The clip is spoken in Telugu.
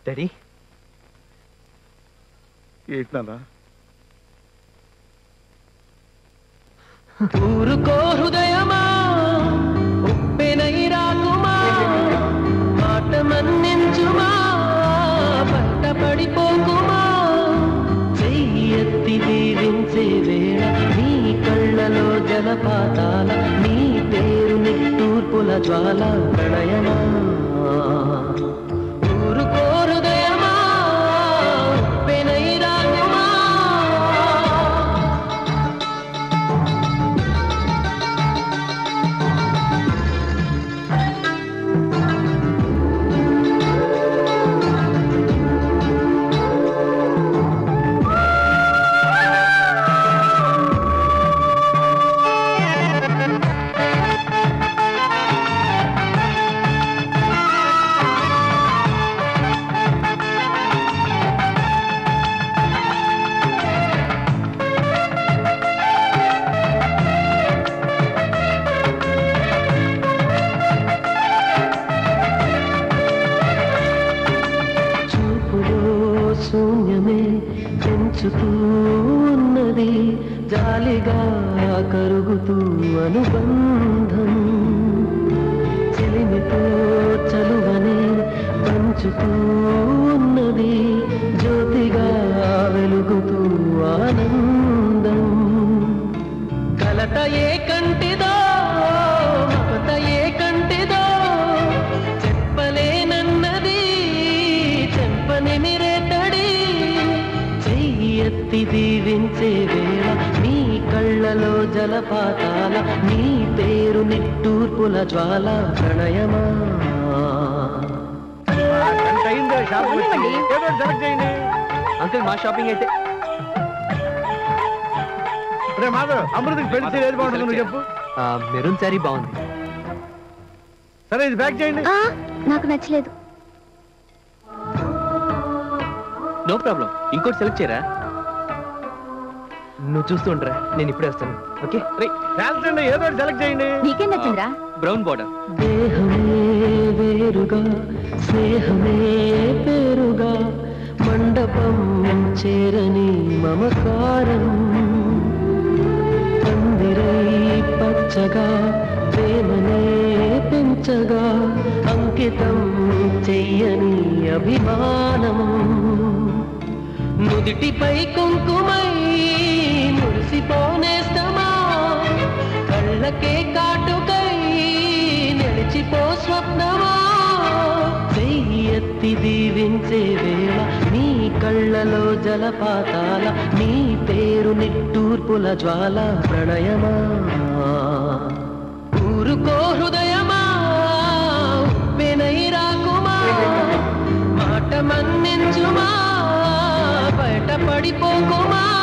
డాడీ ఏంటన్నా ఊరుకో హృదయమా ఉప్పెనై రాకుమా మాట మన్నించుమా బట్ట పడిపోకుమా చెయ్యెత్తి దీవించే వేళ నీ కళ్ళలో జలపాతాల నీ పేరు నిట్టూర్పుల జ్వాల ప్రణయమా ఊరుకో హృదయమా ఉప్పెనై రాకుమా చూపులో శూన్యమే పెంచుతూ ఉన్నది జాలిగా కరుగుతూ అనుబంధం చెలిమితో చలువనే పంచుతూ ఉన్నది జ్యోతిగా వెలుగుతూ ఆనందం కలత ఏ కంటిదో మమత ఏ కంటిదో చెప్పలేనన్నది చెంపని మిరేతడి చెయ్యెత్తి దీవించే వేళ నీ కళ్ళలో జలపాతాల నీ పేరు నిట్టూర్పుల జ్వాల ప్రణయమా గంట అయిందే షాప్ వచ్చి. అవునండి. ఏదో ఒకటి సెలెక్ట్ చేయండి అంకుల్ మా షాపింగ్ అయితే రే మాధవ్ అమృతకి పెళ్లి చీర ఏది బాగుంటుందో నువ్వు చెప్పు మెరూన్ శారీ బాగుంది సరే ఇది ప్యాక్ చేయండి ఆ, నాకు నచ్చలేదు నో ప్రాబ్లం ఇంకోటి సెలెక్ట్ చేయరా నువ్వు చూస్తూ ఉండరా నేను ఇప్పుడే వస్తాను ఓకే రే ఫ్యాన్సీ అండి ఏదో ఒకటి సెలెక్ట్ చేయండి నీకేం నచ్చిందిరా బ్రౌన్ బార్డర్ దేహమే వేరుగా స్నేహమే పేరుగా మండపం చేరని మమకారం పందిరై పచ్చగా ప్రేమనే పెంచగా అంకితం చెయ్యని అభిమానం నుదిటిపై కుంకుమై మురిసిపోనేస్తమా కళ్ళకే కాటుకై నిలిచిపో స్వప్నమా చెయ్యెత్తి దీవించే వేళ నీ కళ్ళలో జలపాతాల నీ పేరు నిట్టూర్పుల జ్వాల ప్రణయమా ఊరుకో హృదయమా ఉప్పెనై రాకుమా మాట మన్నించుమా బయట పడిపోకుమా